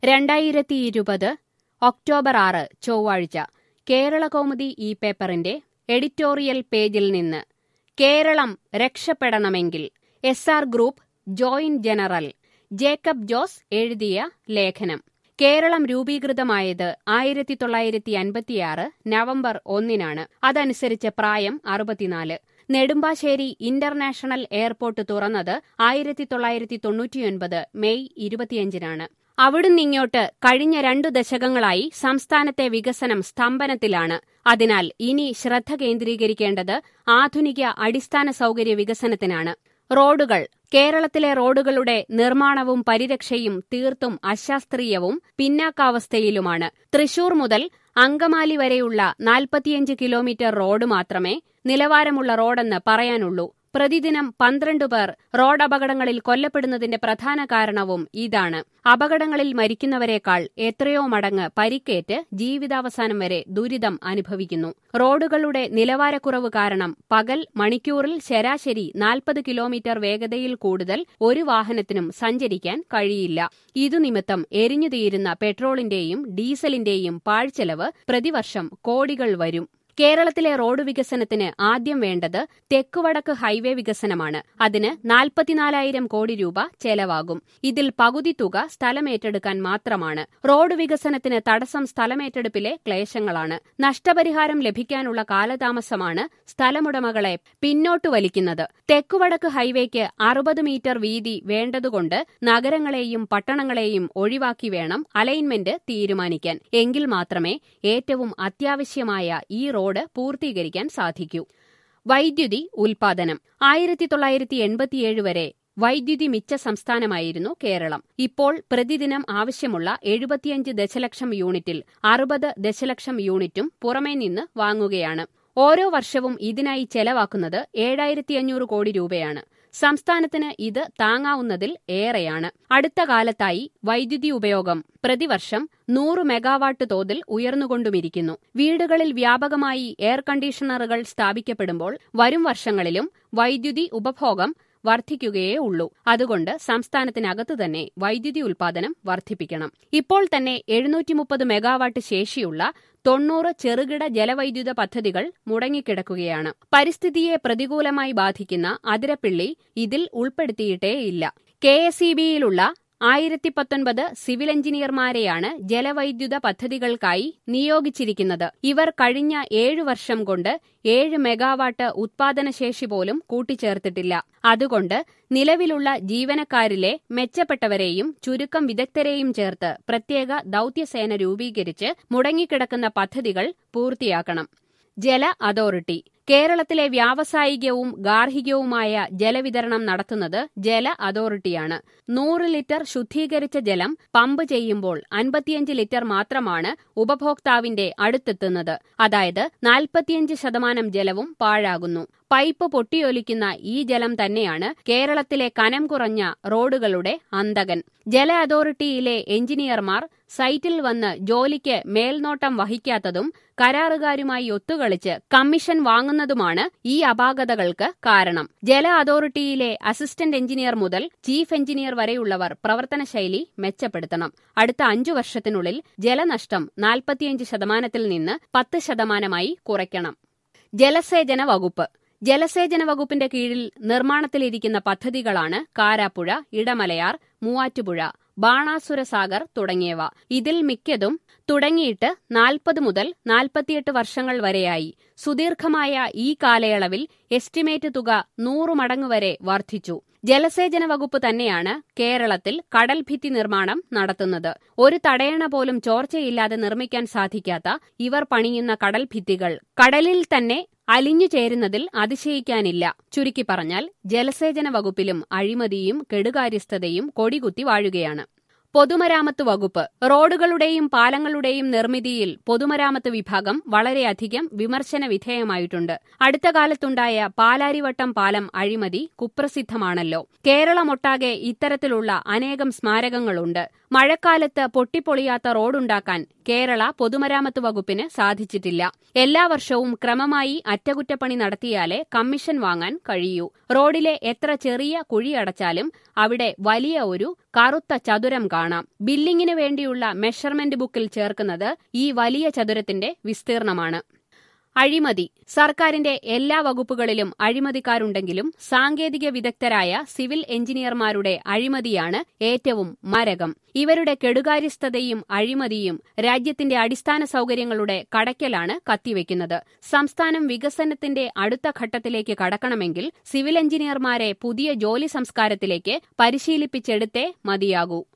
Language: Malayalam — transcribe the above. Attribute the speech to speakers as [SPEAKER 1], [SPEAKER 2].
[SPEAKER 1] രണ്ടായിരത്തി ഇരുപത് ഒക്ടോബർ ആറ് ചൊവ്വാഴ്ച കേരളകൗമുദി ഈ പേപ്പറിന്റെ എഡിറ്റോറിയൽ പേജിൽ നിന്ന് കേരളം രക്ഷപ്പെടണമെങ്കിൽ S R group joint general Jacob Jose എഴുതിയ ലേഖനം കേരളം രൂപീകൃതമായത് ആയിരത്തി തൊള്ളായിരത്തി അൻപത്തിയാറ് നവംബർ ഒന്നിനാണ് അതനുസരിച്ച് പ്രായം അറുപത്തിനാല് നെടുമ്പാശ്ശേരി ഇന്റർനാഷണൽ എയർപോർട്ട് തുറന്നത് ആയിരത്തി തൊള്ളായിരത്തി തൊണ്ണൂറ്റിയൊൻപത് മെയ് ഇരുപത്തിയഞ്ചിനാണ് അവിടുന്നിങ്ങോട്ട് കഴിഞ്ഞ രണ്ടു ദശകങ്ങളായി സംസ്ഥാനത്തെ വികസനം സ്തംഭനത്തിലാണ് അതിനാൽ ഇനി ശ്രദ്ധ കേന്ദ്രീകരിക്കേണ്ടത് ആധുനിക അടിസ്ഥാന സൗകര്യ വികസനത്തിനാണ് റോഡുകൾ കേരളത്തിലെ റോഡുകളുടെ നിർമ്മാണവും പരിരക്ഷയും തീർത്തും അശാസ്ത്രീയവും പിന്നാക്കാവസ്ഥയിലുമാണ് തൃശൂർ മുതൽ അങ്കമാലി വരെയുള്ള നാൽപ്പത്തിയഞ്ച് കിലോമീറ്റർ റോഡ് മാത്രമേ നിലവാരമുള്ള റോഡെന്ന് പറയാനുള്ളൂ പ്രതിദിനം പന്ത്രണ്ട് പേർ റോഡപകടങ്ങളിൽ കൊല്ലപ്പെടുന്നതിന്റെ പ്രധാന കാരണവും ഇതാണ് അപകടങ്ങളിൽ മരിക്കുന്നവരെക്കാൾ എത്രയോ മടങ്ങ് പരിക്കേറ്റ് ജീവിതാവസാനം വരെ ദുരിതം അനുഭവിക്കുന്നു റോഡുകളുടെ നിലവാരക്കുറവ് കാരണം പകൽ മണിക്കൂറിൽ ശരാശരി നാൽപ്പത് കിലോമീറ്റർ വേഗതയിൽ കൂടുതൽ ഒരു വാഹനത്തിനും സഞ്ചരിക്കാൻ കഴിയില്ല ഇതുനിമിത്തം എരിഞ്ഞുതീരുന്ന പെട്രോളിന്റെയും ഡീസലിന്റെയും പാഴ്ചെലവ് പ്രതിവർഷം കോടികൾ വരും കേരളത്തിലെ റോഡ് വികസനത്തിന് ആദ്യം വേണ്ടത് തെക്കുവടക്ക് ഹൈവേ വികസനമാണ് അതിന് നാൽപ്പത്തിനാലായിരം കോടി രൂപ ചെലവാകും ഇതിൽ പകുതി തുക സ്ഥലമേറ്റെടുക്കാൻ മാത്രമാണ് റോഡ് വികസനത്തിന് തടസ്സം സ്ഥലമേറ്റെടുപ്പിലെ ക്ലേശങ്ങളാണ് നഷ്ടപരിഹാരം ലഭിക്കാനുള്ള കാലതാമസമാണ് സ്ഥലമുടമകളെ പിന്നോട്ടു വലിക്കുന്നത് തെക്കുവടക്ക് ഹൈവേക്ക് അറുപത് മീറ്റർ വീതി വേണ്ടതുകൊണ്ട് നഗരങ്ങളെയും പട്ടണങ്ങളെയും ഒഴിവാക്കി വേണം അലൈൻമെന്റ് തീരുമാനിക്കാൻ എങ്കിൽ മാത്രമേ ഏറ്റവും അത്യാവശ്യമായ ഈ റോഡ് പൂർത്തീകരിക്കാൻ സാധിക്കൂ വൈദ്യുതി ഉൽപാദനം ആയിരത്തി തൊള്ളായിരത്തി എൺപത്തിയേഴ് വരെ വൈദ്യുതി മിച്ച സംസ്ഥാനമായിരുന്നു കേരളം ഇപ്പോൾ പ്രതിദിനം ആവശ്യമുള്ള എഴുപത്തിയഞ്ച് ദശലക്ഷം യൂണിറ്റിൽ അറുപത് ദശലക്ഷം യൂണിറ്റും പുറമേ നിന്ന് വാങ്ങുകയാണ് ഓരോ വർഷവും ഇതിനായി ചെലവാക്കുന്നത് ഏഴായിരത്തി അഞ്ഞൂറ് കോടി രൂപയാണ് സംസ്ഥാനത്തിന് ഇത് താങ്ങാവുന്നതിൽ ഏറെയാണ് അടുത്ത കാലത്തായി വൈദ്യുതി ഉപയോഗം പ്രതിവർഷം നൂറ് മെഗാവാട്ട് തോതിൽ ഉയർന്നുകൊണ്ടുമിരിക്കുന്നു വീടുകളിൽ വ്യാപകമായി എയർ കണ്ടീഷണറുകൾ സ്ഥാപിക്കപ്പെടുമ്പോൾ വരും വർഷങ്ങളിലും വൈദ്യുതി ഉപഭോഗം വർദ്ധിക്കുകയേ ഉള്ളൂ അതുകൊണ്ട് സംസ്ഥാനത്തിനകത്തു തന്നെ വൈദ്യുതി ഉൽപാദനം വർദ്ധിപ്പിക്കണം ഇപ്പോൾ തന്നെ എഴുന്നൂറ്റി മുപ്പത് മെഗാവാട്ട് ശേഷിയുള്ള തൊണ്ണൂറ് ചെറുകിട ജലവൈദ്യുത പദ്ധതികൾ മുടങ്ങിക്കിടക്കുകയാണ് പരിസ്ഥിതിയെ പ്രതികൂലമായി ബാധിക്കുന്ന അതിരപ്പിള്ളി ഇതിൽ ഉൾപ്പെടുത്തിയിട്ടേയില്ല കെ എസ് ഇ ബിയിലുള്ള ആയിരത്തി പത്തൊൻപത് സിവിൽ എഞ്ചിനീയർമാരെയാണ് ജലവൈദ്യുത പദ്ധതികൾക്കായി നിയോഗിച്ചിരിക്കുന്നത് ഇവർ കഴിഞ്ഞ ഏഴു വർഷം കൊണ്ട് ഏഴ് മെഗാവാട്ട് ഉത്പാദനശേഷി പോലും കൂട്ടിച്ചേർത്തിട്ടില്ല അതുകൊണ്ട് നിലവിലുള്ള ജീവനക്കാരിലെ മെച്ചപ്പെട്ടവരെയും ചുരുക്കം വിദഗ്ധരെയും ചേർത്ത് പ്രത്യേക ദൌത്യസേന രൂപീകരിച്ച് മുടങ്ങിക്കിടക്കുന്ന പദ്ധതികൾ പൂർത്തിയാക്കണം ജല അതോറിറ്റി കേരളത്തിലെ വ്യാവസായികവും ഗാർഹികവുമായ ജലവിതരണം നടത്തുന്നത് ജല അതോറിറ്റിയാണ് നൂറ് ലിറ്റർ ശുദ്ധീകരിച്ച ജലം പമ്പ് ചെയ്യുമ്പോൾ അൻപത്തിയഞ്ച് ലിറ്റർ മാത്രമാണ് ഉപഭോക്താവിന്റെ അടുത്തെത്തുന്നത് അതായത് നാൽപ്പത്തിയഞ്ച് ശതമാനം ജലവും പാഴാകുന്നു പൈപ്പ് പൊട്ടിയൊലിക്കുന്ന ഈ ജലം തന്നെയാണ് കേരളത്തിലെ കനം കുറഞ്ഞ റോഡുകളുടെ അന്തകൻ ജല അതോറിറ്റിയിലെ എഞ്ചിനീയർമാർ സൈറ്റിൽ വന്ന് ജോലിക്ക് മേൽനോട്ടം വഹിക്കാത്തതും കരാറുകാരുമായി ഒത്തുകളിച്ച് കമ്മീഷൻ വാങ്ങുന്നതുമാണ് ഈ അപാകതകൾക്ക് കാരണം ജല അതോറിറ്റിയിലെ അസിസ്റ്റന്റ് എഞ്ചിനീയർ മുതൽ ചീഫ് എഞ്ചിനീയർ വരെയുള്ളവർ പ്രവർത്തനശൈലി മെച്ചപ്പെടുത്തണം അടുത്ത അഞ്ചു വർഷത്തിനുള്ളിൽ ജലനഷ്ടം നാൽപ്പത്തിയഞ്ച് ശതമാനത്തിൽ നിന്ന് പത്ത് ശതമാനമായി കുറയ്ക്കണം ജലസേചന വകുപ്പ് ജലസേചന വകുപ്പിന്റെ കീഴിൽ നിർമ്മാണത്തിലിരിക്കുന്ന പദ്ധതികളാണ് കാരാപ്പുഴ ഇടമലയാർ മൂവാറ്റുപുഴ ബാണാസുര സാഗർ തുടങ്ങിയവ ഇതിൽ മിക്കതും തുടങ്ങിയിട്ട് നാൽപ്പത് മുതൽ നാൽപ്പത്തിയെട്ട് വർഷങ്ങൾ വരെയായി സുദീർഘമായ ഈ കാലയളവിൽ എസ്റ്റിമേറ്റ് തുക നൂറു മടങ്ങ് വരെ വർദ്ധിച്ചു ജലസേചന വകുപ്പ് തന്നെയാണ് കേരളത്തിൽ കടൽഭിത്തി നിർമ്മാണം നടത്തുന്നത് ഒരു തടയണ പോലും ചോർച്ചയില്ലാതെ നിർമ്മിക്കാൻ സാധിക്കാത്ത ഇവർ പണിയുന്ന കടൽഭിത്തികൾ കടലിൽ തന്നെ അലിഞ്ഞു ചേരുന്നതിൽ അതിശയിക്കാനില്ല ചുരുക്കി പറഞ്ഞാൽ ജലസേചന വകുപ്പിലും അഴിമതിയും കെടുകാര്യസ്ഥതയും കൊടികുത്തി വാഴുകയാണ് പൊതുമരാമത്ത് വകുപ്പ് റോഡുകളുടെയും പാലങ്ങളുടെയും നിർമ്മിതിയിൽ പൊതുമരാമത്ത് വിഭാഗം വളരെയധികം വിമർശന വിധേയമായിട്ടുണ്ട് അടുത്ത കാലത്തുണ്ടായ പാലാരിവട്ടം പാലം അഴിമതി കുപ്രസിദ്ധമാണല്ലോ കേരളമൊട്ടാകെ ഇത്തരത്തിലുള്ള അനേകം സ്മാരകങ്ങളുണ്ട് മഴക്കാലത്ത് പൊട്ടിപ്പൊളിയാത്ത റോഡുണ്ടാക്കാൻ കേരള പൊതുമരാമത്ത് വകുപ്പിന് സാധിച്ചിട്ടില്ല എല്ലാ വർഷവും ക്രമമായി അറ്റകുറ്റപ്പണി നടത്തിയാലേ കമ്മീഷൻ വാങ്ങാൻ കഴിയൂ റോഡിലെ എത്ര ചെറിയ കുഴിയടച്ചാലും അവിടെ വലിയ ഒരു കറുത്ത ചതുരം കാണും കാണാം ബില്ലിങ്ങിന് വേണ്ടിയുള്ള മെഷർമെന്റ് ബുക്കിൽ ചേർക്കുന്നത് ഈ വലിയ ചതുരത്തിന്റെ വിസ്തീർണമാണ് അഴിമതി സർക്കാരിന്റെ എല്ലാ വകുപ്പുകളിലും അഴിമതിക്കാരുണ്ടെങ്കിലും സാങ്കേതിക വിദഗ്ധരായ സിവിൽ എഞ്ചിനീയർമാരുടെ അഴിമതിയാണ് ഏറ്റവും മരകം ഇവരുടെ കെടുകാര്യസ്ഥതയും അഴിമതിയും രാജ്യത്തിന്റെ അടിസ്ഥാന സൗകര്യങ്ങളുടെ കടയ്ക്കലാണ് കത്തിവെക്കുന്നത് സംസ്ഥാനം വികസനത്തിന്റെ അടുത്ത ഘട്ടത്തിലേക്ക് കടക്കണമെങ്കിൽ സിവിൽ എഞ്ചിനീയർമാരെ പുതിയ ജോലി സംസ്കാരത്തിലേക്ക് പരിശീലിപ്പിച്ചെടുത്തേ മതിയാകൂ